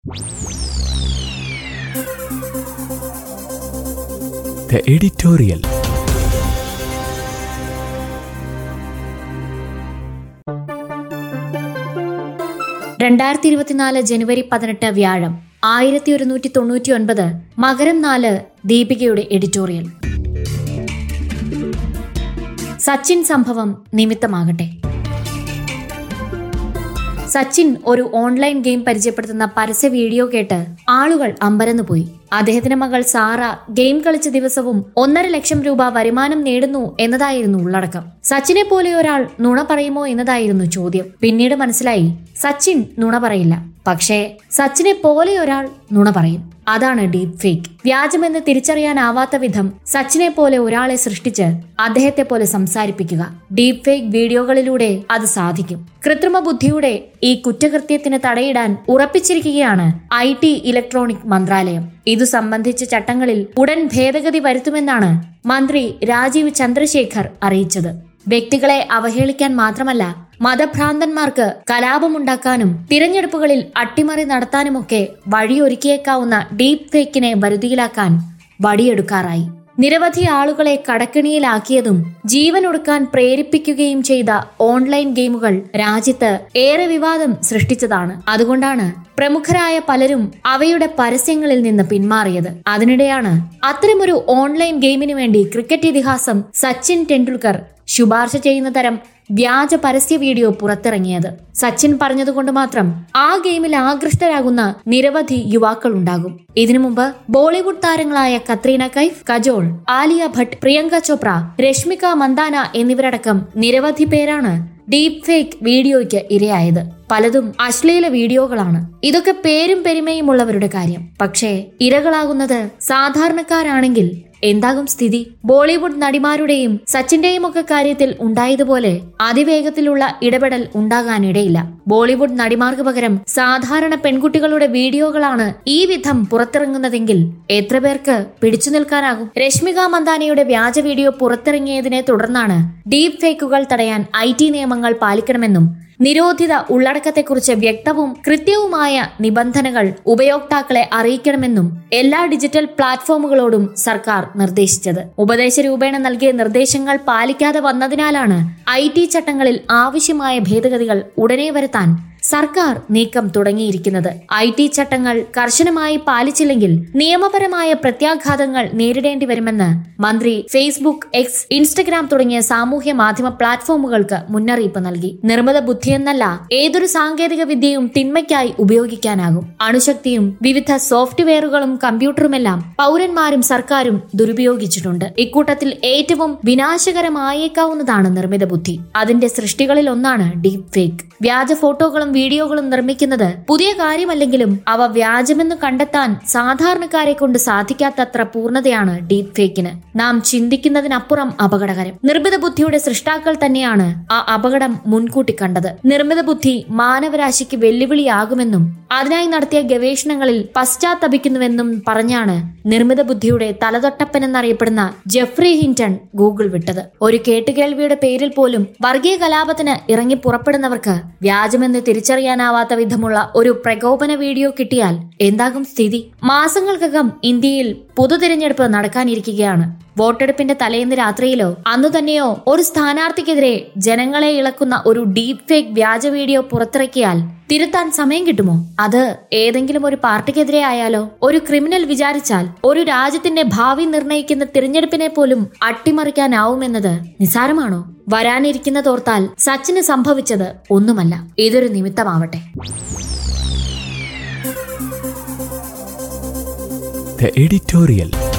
The editorial. രണ്ടായിരത്തി ഇരുപത്തിനാല് ജനുവരി പതിനെട്ട് വ്യാഴം ആയിരത്തി ഒരുന്നൂറ്റി തൊണ്ണൂറ്റി ഒൻപത് മകരം നാല് ദീപികയുടെ എഡിറ്റോറിയൽ സച്ചിൻ സംഭവം നിമിത്തമാകട്ടെ സച്ചിൻ ഒരു ഓൺലൈൻ ഗെയിം പരിചയപ്പെടുത്തുന്ന പരസ്യ വീഡിയോ കേട്ട് ആളുകൾ അമ്പരന്നു പോയി അദ്ദേഹത്തിന്റെ മകൾ സാറ ഗെയിം കളിച്ച ദിവസവും ഒന്നര ലക്ഷം രൂപ വരുമാനം നേടുന്നു എന്നതായിരുന്നു ഉള്ളടക്കം സച്ചിനെ പോലെ ഒരാൾ നുണ പറയുമോ എന്നതായിരുന്നു ചോദ്യം പിന്നീട് മനസ്സിലായി സച്ചിൻ നുണ പറയില്ല പക്ഷേ സച്ചിനെ പോലെ ഒരാൾ നുണ പറയും അതാണ് ഡീപ് ഫേക്ക് വ്യാജമെന്ന് തിരിച്ചറിയാനാവാത്ത വിധം സച്ചിനെ പോലെ ഒരാളെ സൃഷ്ടിച്ച് അദ്ദേഹത്തെ പോലെ സംസാരിപ്പിക്കുക ഡീപ് ഫേക്ക് വീഡിയോകളിലൂടെ അത് സാധിക്കും കൃത്രിമ ബുദ്ധിയുടെ ഈ കുറ്റകൃത്യത്തിന് തടയിടാൻ ഉറപ്പിച്ചിരിക്കുകയാണ് ഐ ടി ഇലക്ട്രോണിക് മന്ത്രാലയം ഇതു സംബന്ധിച്ച ചട്ടങ്ങളിൽ ഉടൻ ഭേദഗതി വരുത്തുമെന്നാണ് മന്ത്രി രാജീവ് ചന്ദ്രശേഖർ അറിയിച്ചത് വ്യക്തികളെ അവഹേളിക്കാൻ മാത്രമല്ല മതഭ്രാന്തന്മാർക്ക് കലാപമുണ്ടാക്കാനും തിരഞ്ഞെടുപ്പുകളിൽ അട്ടിമറി നടത്താനുമൊക്കെ വഴിയൊരുക്കിയേക്കാവുന്ന ഡീപ് ഫേക്കിനെ വരുതിയിലാക്കാൻ വടിയെടുക്കാറായി നിരവധി ആളുകളെ കടക്കിണിയിലാക്കിയതും ജീവനൊടുക്കാൻ പ്രേരിപ്പിക്കുകയും ചെയ്ത ഓൺലൈൻ ഗെയിമുകൾ രാജ്യത്ത് ഏറെ വിവാദം സൃഷ്ടിച്ചതാണ് അതുകൊണ്ടാണ് പ്രമുഖരായ പലരും അവയുടെ പരസ്യങ്ങളിൽ നിന്ന് പിന്മാറിയത് അതിനിടെയാണ് അത്തരമൊരു ഓൺലൈൻ ഗെയിമിനു വേണ്ടി ക്രിക്കറ്റ് ഇതിഹാസം സച്ചിൻ ടെണ്ടുൽക്കർ ശുപാർശ ചെയ്യുന്ന തരം വ്യാജ പരസ്യ വീഡിയോ പുറത്തിറങ്ങിയത് സച്ചിൻ പറഞ്ഞതുകൊണ്ട് മാത്രം ആ ഗെയിമിൽ ആകൃഷ്ടരാകുന്ന നിരവധി യുവാക്കൾ ഉണ്ടാകും ഇതിനു മുമ്പ് ബോളിവുഡ് താരങ്ങളായ കത്രീന കൈഫ് കജോൾ ആലിയ ഭട്ട് പ്രിയങ്ക ചോപ്ര രശ്മിക മന്ദാന എന്നിവരടക്കം നിരവധി പേരാണ് ഡീപ് ഫേക്ക് വീഡിയോയ്ക്ക് ഇരയായത് പലതും അശ്ലീല വീഡിയോകളാണ് ഇതൊക്കെ പേരും പെരുമയും ഉള്ളവരുടെ കാര്യം പക്ഷേ ഇരകളാകുന്നത് സാധാരണക്കാരാണെങ്കിൽ എന്താകും സ്ഥിതി ബോളിവുഡ് നടിമാരുടെയും സച്ചിന്റെയും ഒക്കെ കാര്യത്തിൽ ഉണ്ടായതുപോലെ അതിവേഗത്തിലുള്ള ഇടപെടൽ ഉണ്ടാകാനിടയില്ല ബോളിവുഡ് നടിമാർക്ക് പകരം സാധാരണ പെൺകുട്ടികളുടെ വീഡിയോകളാണ് ഈ വിധം പുറത്തിറങ്ങുന്നതെങ്കിൽ എത്ര പേർക്ക് പിടിച്ചു നിൽക്കാനാകും രശ്മിക മന്ദാനയുടെ വ്യാജ വീഡിയോ പുറത്തിറങ്ങിയതിനെ തുടർന്നാണ് ഡീപ് ഫേക്കുകൾ തടയാൻ ഐ നിയമങ്ങൾ പാലിക്കണമെന്നും നിരോധിത ഉള്ളടക്കത്തെക്കുറിച്ച് വ്യക്തവും കൃത്യവുമായ നിബന്ധനകൾ ഉപയോക്താക്കളെ അറിയിക്കണമെന്നും എല്ലാ ഡിജിറ്റൽ പ്ലാറ്റ്ഫോമുകളോടും സർക്കാർ നിർദ്ദേശിച്ചത് ഉപദേശ രൂപേണ നൽകിയ നിർദ്ദേശങ്ങൾ പാലിക്കാതെ വന്നതിനാലാണ് ഐ ടി ചട്ടങ്ങളിൽ ആവശ്യമായ ഭേദഗതികൾ ഉടനെ വരുത്താൻ സർക്കാർ നീക്കം തുടങ്ങിയിരിക്കുന്നത് ഐ ടി ചട്ടങ്ങൾ കർശനമായി പാലിച്ചില്ലെങ്കിൽ നിയമപരമായ പ്രത്യാഘാതങ്ങൾ നേരിടേണ്ടി വരുമെന്ന് മന്ത്രി ഫേസ്ബുക്ക് എക്സ് ഇൻസ്റ്റഗ്രാം തുടങ്ങിയ സാമൂഹ്യ മാധ്യമ പ്ലാറ്റ്ഫോമുകൾക്ക് മുന്നറിയിപ്പ് നൽകി നിർമ്മിത ബുദ്ധിയെന്നല്ല ഏതൊരു സാങ്കേതിക വിദ്യയും തിന്മയ്ക്കായി ഉപയോഗിക്കാനാകും അണുശക്തിയും വിവിധ സോഫ്റ്റ്വെയറുകളും കമ്പ്യൂട്ടറുമെല്ലാം പൗരന്മാരും സർക്കാരും ദുരുപയോഗിച്ചിട്ടുണ്ട് ഇക്കൂട്ടത്തിൽ ഏറ്റവും വിനാശകരമായേക്കാവുന്നതാണ് നിർമ്മിത ബുദ്ധി അതിന്റെ സൃഷ്ടികളിൽ ഒന്നാണ് ഡീപ് ഫേക്ക് വ്യാജ ഫോട്ടോകളും വീഡിയോകളും നിർമ്മിക്കുന്നത് പുതിയ കാര്യമല്ലെങ്കിലും അവ വ്യാജമെന്ന് കണ്ടെത്താൻ സാധാരണക്കാരെ കൊണ്ട് സാധിക്കാത്തത്ര പൂർണ്ണതയാണ് ഡീപ് ഫേക്കിന് നാം ചിന്തിക്കുന്നതിനപ്പുറം അപകടകരം നിർമ്മിത ബുദ്ധിയുടെ സൃഷ്ടാക്കൾ തന്നെയാണ് ആ അപകടം മുൻകൂട്ടി കണ്ടത് നിർമ്മിത ബുദ്ധി മാനവരാശിക്ക് വെല്ലുവിളിയാകുമെന്നും അതിനായി നടത്തിയ ഗവേഷണങ്ങളിൽ പശ്ചാത്തപിക്കുന്നുവെന്നും പറഞ്ഞാണ് നിർമ്മിത ബുദ്ധിയുടെ തലതൊട്ടപ്പൻ എന്നറിയപ്പെടുന്ന ജെഫ്രി ഹിൻടൺ ഗൂഗിൾ വിട്ടത് ഒരു കേട്ടുകേൾവിയുടെ പേരിൽ പോലും വർഗീയ കലാപത്തിന് ഇറങ്ങി പുറപ്പെടുന്നവർക്ക് വ്യാജമെന്ന് തിരിച്ചറിയാനാവാത്ത വിധമുള്ള ഒരു പ്രകോപന വീഡിയോ കിട്ടിയാൽ എന്താകും സ്ഥിതി മാസങ്ങൾക്കകം ഇന്ത്യയിൽ പൊതു തിരഞ്ഞെടുപ്പ് നടക്കാനിരിക്കുകയാണ് വോട്ടെടുപ്പിന്റെ തലേന്ന് രാത്രിയിലോ അന്നു തന്നെയോ ഒരു സ്ഥാനാർത്ഥിക്കെതിരെ ജനങ്ങളെ ഇളക്കുന്ന ഒരു ഡീപ് ഫേക്ക് വ്യാജ വീഡിയോ പുറത്തിറക്കിയാൽ തിരുത്താൻ സമയം കിട്ടുമോ അത് ഏതെങ്കിലും ഒരു പാർട്ടിക്കെതിരെ ആയാലോ ഒരു ക്രിമിനൽ വിചാരിച്ചാൽ ഒരു രാജ്യത്തിന്റെ ഭാവി നിർണയിക്കുന്ന തിരഞ്ഞെടുപ്പിനെ പോലും അട്ടിമറിക്കാനാവുമെന്നത് നിസാരമാണോ വരാനിരിക്കുന്നതോർത്താൽ സച്ചിന് സംഭവിച്ചത് ഒന്നുമല്ല ഇതൊരു നിമിത്തമാവട്ടെ The editorial.